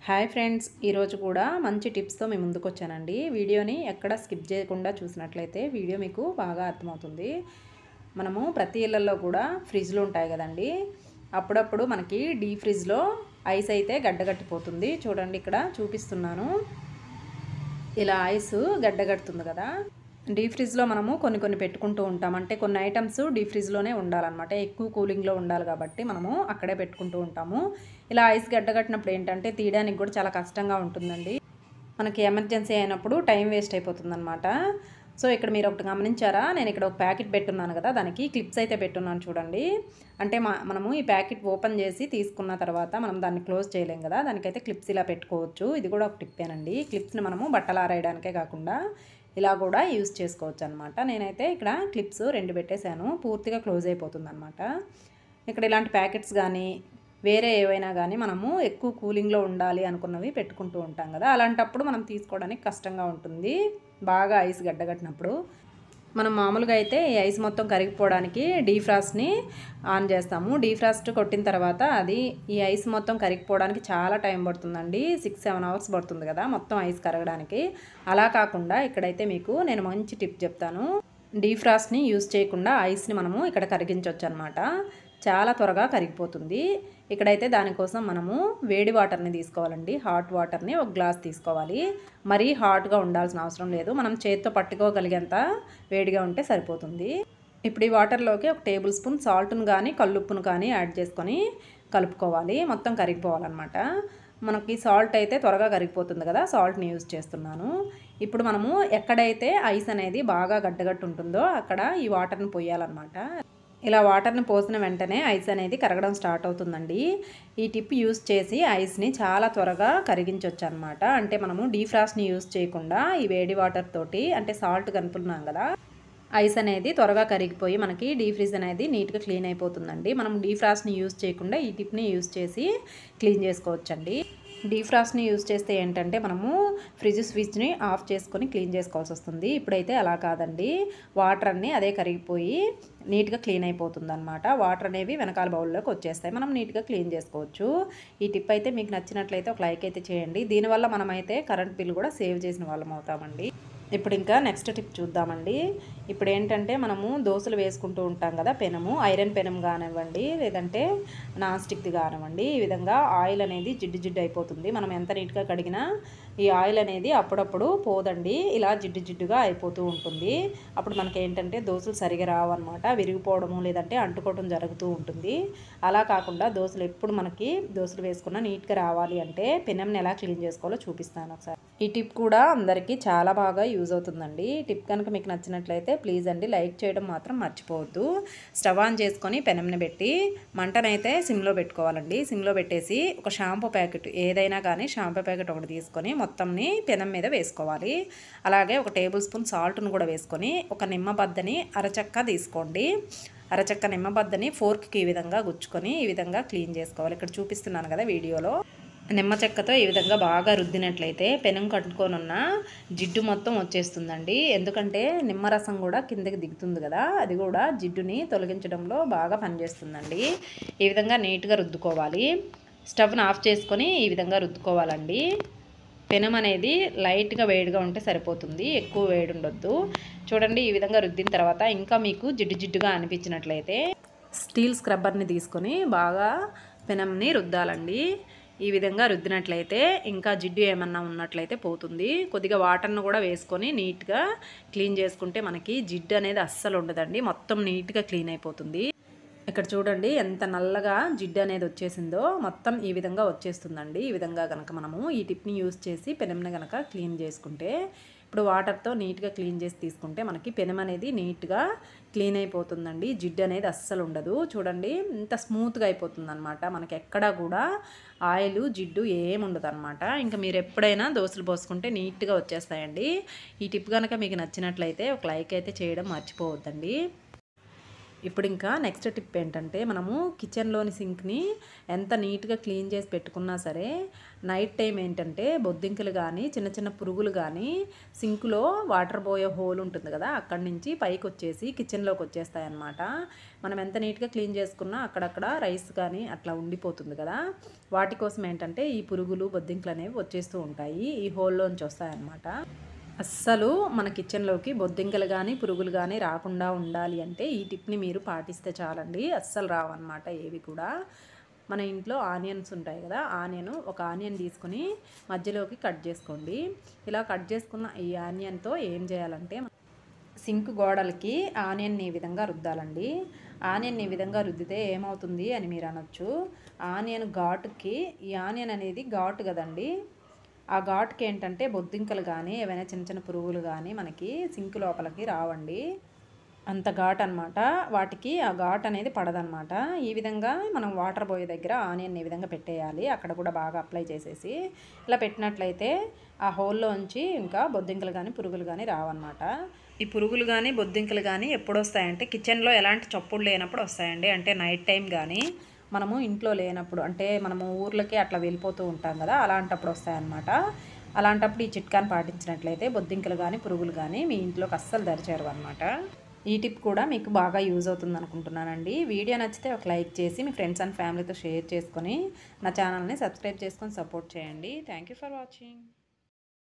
hi friends ఈరోజు కూడా మంచి టిప్స్తో మేము ముందుకు వచ్చానండి వీడియోని ఎక్కడ స్కిప్ చేయకుండా చూసినట్లయితే వీడియో మీకు బాగా అర్థమవుతుంది మనము ప్రతి ఇళ్ళల్లో కూడా ఫ్రిడ్జ్లు ఉంటాయి కదండి అప్పుడప్పుడు మనకి డీ ఫ్రిడ్జ్లో ఐస్ అయితే గడ్డగట్టిపోతుంది చూడండి ఇక్కడ చూపిస్తున్నాను ఇలా ఐస్ గడ్డగడుతుంది కదా డీ ఫ్రిడ్జ్లో మనము కొన్ని కొన్ని పెట్టుకుంటూ ఉంటాం అంటే కొన్ని ఐటమ్స్ డీ ఫ్రిడ్జ్లోనే ఉండాలన్నమాట ఎక్కువ కూలింగ్లో ఉండాలి కాబట్టి మనము అక్కడే పెట్టుకుంటూ ఉంటాము ఇలా ఐస్ గడ్డగట్టినప్పుడు ఏంటంటే తీయడానికి కూడా చాలా కష్టంగా ఉంటుందండి మనకి ఎమర్జెన్సీ అయినప్పుడు టైం వేస్ట్ అయిపోతుందన్నమాట సో ఇక్కడ మీరు ఒకటి గమనించారా నేను ఇక్కడ ఒక ప్యాకెట్ పెట్టున్నాను కదా దానికి క్లిప్స్ అయితే పెట్టున్నాను చూడండి అంటే మా మనము ఈ ప్యాకెట్ ఓపెన్ చేసి తీసుకున్న తర్వాత మనం దాన్ని క్లోజ్ చేయలేం కదా దానికైతే క్లిప్స్ ఇలా పెట్టుకోవచ్చు ఇది కూడా ఒక టిప్పేనండి క్లిప్స్ని మనము బట్టలు ఆరేయడానికే కాకుండా ఇలా కూడా యూస్ చేసుకోవచ్చు అనమాట నేనైతే ఇక్కడ క్లిప్స్ రెండు పెట్టేశాను పూర్తిగా క్లోజ్ అయిపోతుంది అనమాట ఇక్కడ ఇలాంటి ప్యాకెట్స్ కానీ వేరే ఏవైనా కానీ మనము ఎక్కువ కూలింగ్లో ఉండాలి అనుకున్నవి పెట్టుకుంటూ ఉంటాం కదా అలాంటప్పుడు మనం తీసుకోవడానికి కష్టంగా ఉంటుంది బాగా ఐస్ గడ్డగట్టినప్పుడు మనం మామూలుగా అయితే ఈ ఐస్ మొత్తం కరిగిపోవడానికి డీఫ్రాస్ట్ని ఆన్ చేస్తాము డీఫ్రాస్ట్ కొట్టిన తర్వాత అది ఈ ఐస్ మొత్తం కరిగిపోవడానికి చాలా టైం పడుతుందండి సిక్స్ సెవెన్ అవర్స్ పడుతుంది కదా మొత్తం ఐస్ కరగడానికి అలా కాకుండా ఇక్కడైతే మీకు నేను మంచి టిప్ చెప్తాను డీఫ్రాస్ట్ని యూస్ చేయకుండా ఐస్ని మనము ఇక్కడ కరిగించవచ్చు అనమాట చాలా త్వరగా కరిగిపోతుంది ఇక్కడైతే దానికోసం మనము వేడి వాటర్ని తీసుకోవాలండి హాట్ వాటర్ని ఒక గ్లాస్ తీసుకోవాలి మరీ హాట్గా ఉండాల్సిన అవసరం లేదు మనం చేతితో పట్టుకోగలిగేంత వేడిగా ఉంటే సరిపోతుంది ఇప్పుడు ఈ వాటర్లోకి ఒక టేబుల్ స్పూన్ సాల్ట్ను కానీ కల్లుప్పును కానీ యాడ్ చేసుకొని కలుపుకోవాలి మొత్తం కరిగిపోవాలన్నమాట మనకి సాల్ట్ అయితే త్వరగా కరిగిపోతుంది కదా సాల్ట్ని యూజ్ చేస్తున్నాను ఇప్పుడు మనము ఎక్కడైతే ఐస్ అనేది బాగా గడ్డగట్టు ఉంటుందో అక్కడ ఈ వాటర్ని పోయాలన్నమాట ఇలా వాటర్ని పోసిన వెంటనే ఐస్ అనేది కరగడం స్టార్ట్ అవుతుందండి ఈ టిప్ యూస్ చేసి ఐస్ని చాలా త్వరగా కరిగించవచ్చు అనమాట అంటే మనము డీఫ్రాస్ట్ని యూస్ చేయకుండా ఈ వేడి వాటర్ తోటి అంటే సాల్ట్ కనుపున్నాం కదా ఐస్ అనేది త్వరగా కరిగిపోయి మనకి డీఫ్రీజ్ అనేది నీట్గా క్లీన్ అయిపోతుందండి మనం డీఫ్రాస్ట్ని యూస్ చేయకుండా ఈ టిప్ని యూస్ చేసి క్లీన్ చేసుకోవచ్చండి డీఫ్రాస్ట్ని యూస్ చేస్తే ఏంటంటే మనము ఫ్రిడ్జ్ స్విచ్ని ఆఫ్ చేసుకొని క్లీన్ చేసుకోవాల్సి వస్తుంది ఇప్పుడైతే అలా కాదండి వాటర్ అన్నీ అదే కరిగిపోయి నీట్గా క్లీన్ అయిపోతుంది అనమాట వాటర్ అనేవి వెనకాల బౌల్లోకి వచ్చేస్తాయి మనం నీట్గా క్లీన్ చేసుకోవచ్చు ఈ టిప్ అయితే మీకు నచ్చినట్లయితే ఒక లైక్ అయితే చేయండి దీనివల్ల మనమైతే కరెంట్ బిల్ కూడా సేవ్ చేసిన వాళ్ళం అవుతామండి ఇప్పుడు ఇంకా నెక్స్ట్ టిప్ చూద్దామండి ఇప్పుడు ఏంటంటే మనము దోశలు వేసుకుంటూ ఉంటాం కదా పెనము ఐరన్ పెనం కానివ్వండి లేదంటే నాన్ స్టిక్ది కానివ్వండి ఈ విధంగా ఆయిల్ అనేది జిడ్డు జిడ్డు అయిపోతుంది మనం ఎంత నీట్గా కడిగినా ఈ ఆయిల్ అనేది అప్పుడప్పుడు పోదండి ఇలా జిడ్డు జిడ్డుగా అయిపోతూ ఉంటుంది అప్పుడు మనకి ఏంటంటే దోశలు సరిగా రావన్నమాట విరిగిపోవడము లేదంటే అంటుకోవడం జరుగుతూ ఉంటుంది అలా కాకుండా దోశలు ఎప్పుడు మనకి దోశలు వేసుకున్న నీట్గా రావాలి అంటే పెనంని ఎలా క్లీన్ చేసుకోవాలో చూపిస్తాను ఒకసారి ఈ టిప్ కూడా అందరికీ చాలా బాగా యూజ్ అవుతుందండి టిప్ కనుక మీకు నచ్చినట్లయితే ప్లీజ్ అండి లైక్ చేయడం మాత్రం మర్చిపోవద్దు స్టవ్ ఆన్ చేసుకొని పెనంని పెట్టి మంటనైతే సిమ్లో పెట్టుకోవాలండి సిమ్లో పెట్టేసి ఒక షాంపూ ప్యాకెట్ ఏదైనా కానీ షాంపూ ప్యాకెట్ ఒకటి తీసుకొని మొత్తంని పెనం మీద వేసుకోవాలి అలాగే ఒక టేబుల్ స్పూన్ సాల్ట్ను కూడా వేసుకొని ఒక నిమ్మబద్దని అరచక్క తీసుకోండి అరచక్క నిమ్మబద్దని ఫోర్క్కి ఈ విధంగా గుచ్చుకొని ఈ విధంగా క్లీన్ చేసుకోవాలి ఇక్కడ చూపిస్తున్నాను కదా వీడియోలో నిమ్మ చెక్కతో ఈ విధంగా బాగా రుద్దినట్లయితే పెనం కట్టుకొని ఉన్న జిడ్డు మొత్తం వచ్చేస్తుందండి ఎందుకంటే నిమ్మరసం కూడా కిందకి దిగుతుంది కదా అది కూడా జిడ్డుని తొలగించడంలో బాగా పనిచేస్తుందండి ఈ విధంగా నీట్గా రుద్దుకోవాలి స్టవ్ని ఆఫ్ చేసుకొని ఈ విధంగా రుద్దుకోవాలండి పెనం అనేది లైట్గా వేడిగా ఉంటే సరిపోతుంది ఎక్కువ వేడి ఉండొద్దు చూడండి ఈ విధంగా రుద్దిన తర్వాత ఇంకా మీకు జిడ్డు జిడ్డుగా అనిపించినట్లయితే స్టీల్ స్క్రబ్బర్ని తీసుకొని బాగా పెనంని రుద్దాలండి ఈ విధంగా రుద్దినట్లయితే ఇంకా జిడ్డు ఏమన్నా ఉన్నట్లయితే పోతుంది కొద్దిగా వాటర్ను కూడా వేసుకొని నీట్గా క్లీన్ చేసుకుంటే మనకి జిడ్డు అనేది అస్సలు ఉండదండి మొత్తం నీట్గా క్లీన్ అయిపోతుంది ఇక్కడ చూడండి ఎంత నల్లగా జిడ్డు అనేది వచ్చేసిందో మొత్తం ఈ విధంగా వచ్చేస్తుందండి ఈ విధంగా కనుక మనము ఈ టిప్ని యూస్ చేసి పెనంని కనుక క్లీన్ చేసుకుంటే ఇప్పుడు వాటర్తో నీట్గా క్లీన్ చేసి తీసుకుంటే మనకి పెనం అనేది నీట్గా క్లీన్ అయిపోతుందండి జిడ్డు అనేది అస్సలు ఉండదు చూడండి ఇంత స్మూత్గా అయిపోతుంది అనమాట మనకి ఎక్కడా కూడా ఆయిల్ జిడ్డు ఏమి ఉండదు అనమాట ఇంకా మీరు ఎప్పుడైనా దోశలు పోసుకుంటే నీట్గా వచ్చేస్తాయండి ఈ టిప్ కనుక మీకు నచ్చినట్లయితే ఒక లైక్ అయితే చేయడం మర్చిపోవద్దండి ఇప్పుడు ఇంకా నెక్స్ట్ టిప్ ఏంటంటే మనము కిచెన్లోని సింక్ని ఎంత నీట్గా క్లీన్ చేసి పెట్టుకున్నా సరే నైట్ టైం ఏంటంటే బొద్దింకలు కానీ చిన్న చిన్న పురుగులు కానీ సింకులో వాటర్ పోయే హోల్ ఉంటుంది కదా అక్కడి నుంచి పైకి వచ్చేసి కిచెన్లోకి వచ్చేస్తాయి అన్నమాట మనం ఎంత నీట్గా క్లీన్ చేసుకున్నా అక్కడక్కడ రైస్ కానీ అట్లా ఉండిపోతుంది కదా వాటి కోసం ఏంటంటే ఈ పురుగులు బొద్దింకలు అనేవి వచ్చేస్తూ ఉంటాయి ఈ హోల్లోంచి వస్తాయన్నమాట అస్సలు మన కిచెన్లోకి బొద్దింకలు కానీ పురుగులు కానీ రాకుండా ఉండాలి అంటే ఈ టిప్ని మీరు పాటిస్తే చాలండి అస్సలు రావన్నమాట ఏవి కూడా మన ఇంట్లో ఆనియన్స్ ఉంటాయి కదా ఆనియన్ ఒక ఆనియన్ తీసుకుని మధ్యలోకి కట్ చేసుకోండి ఇలా కట్ చేసుకున్న ఈ ఆనియన్తో ఏం చేయాలంటే సింక్ గోడలకి ఆనియన్ ఈ విధంగా రుద్దాలండి ఆనియన్ ఈ విధంగా రుద్దితే ఏమవుతుంది అని మీరు అనొచ్చు ఆనియన్ ఘాటుకి ఈ ఆనియన్ అనేది ఘాటు కదండి ఆ ఘాటుకి ఏంటంటే బొద్దింకలు కానీ ఏవైనా చిన్న చిన్న పురుగులు కానీ మనకి సింక్ లోపలికి రావండి అంత ఘాట్ అనమాట వాటికి ఆ ఘాట్ అనేది పడదనమాట ఈ విధంగా మనం వాటర్ పోయే దగ్గర ఆనియన్ ఈ విధంగా పెట్టేయాలి అక్కడ కూడా బాగా అప్లై చేసేసి ఇలా పెట్టినట్లయితే ఆ హోల్లోంచి ఇంకా బొద్దింకలు కానీ పురుగులు కానీ రావన్నమాట ఈ పురుగులు కానీ బొద్దింకలు కానీ ఎప్పుడు వస్తాయంటే కిచెన్లో ఎలాంటి చప్పుడు లేనప్పుడు వస్తాయండి అంటే నైట్ టైం కానీ మనము ఇంట్లో లేనప్పుడు అంటే మనము ఊర్లకి అట్లా వెళ్ళిపోతూ ఉంటాం కదా అలాంటప్పుడు వస్తాయన్నమాట అలాంటప్పుడు ఈ చిట్కాని పాటించినట్లయితే బొద్దింకలు కానీ పురుగులు కానీ మీ ఇంట్లోకి అస్సలు దరిచేరు అనమాట ఈ టిప్ కూడా మీకు బాగా యూజ్ అవుతుంది అనుకుంటున్నానండి వీడియో నచ్చితే ఒక లైక్ చేసి మీ ఫ్రెండ్స్ అండ్ ఫ్యామిలీతో షేర్ చేసుకొని నా ఛానల్ని సబ్స్క్రైబ్ చేసుకొని సపోర్ట్ చేయండి థ్యాంక్ యూ ఫర్ వాచింగ్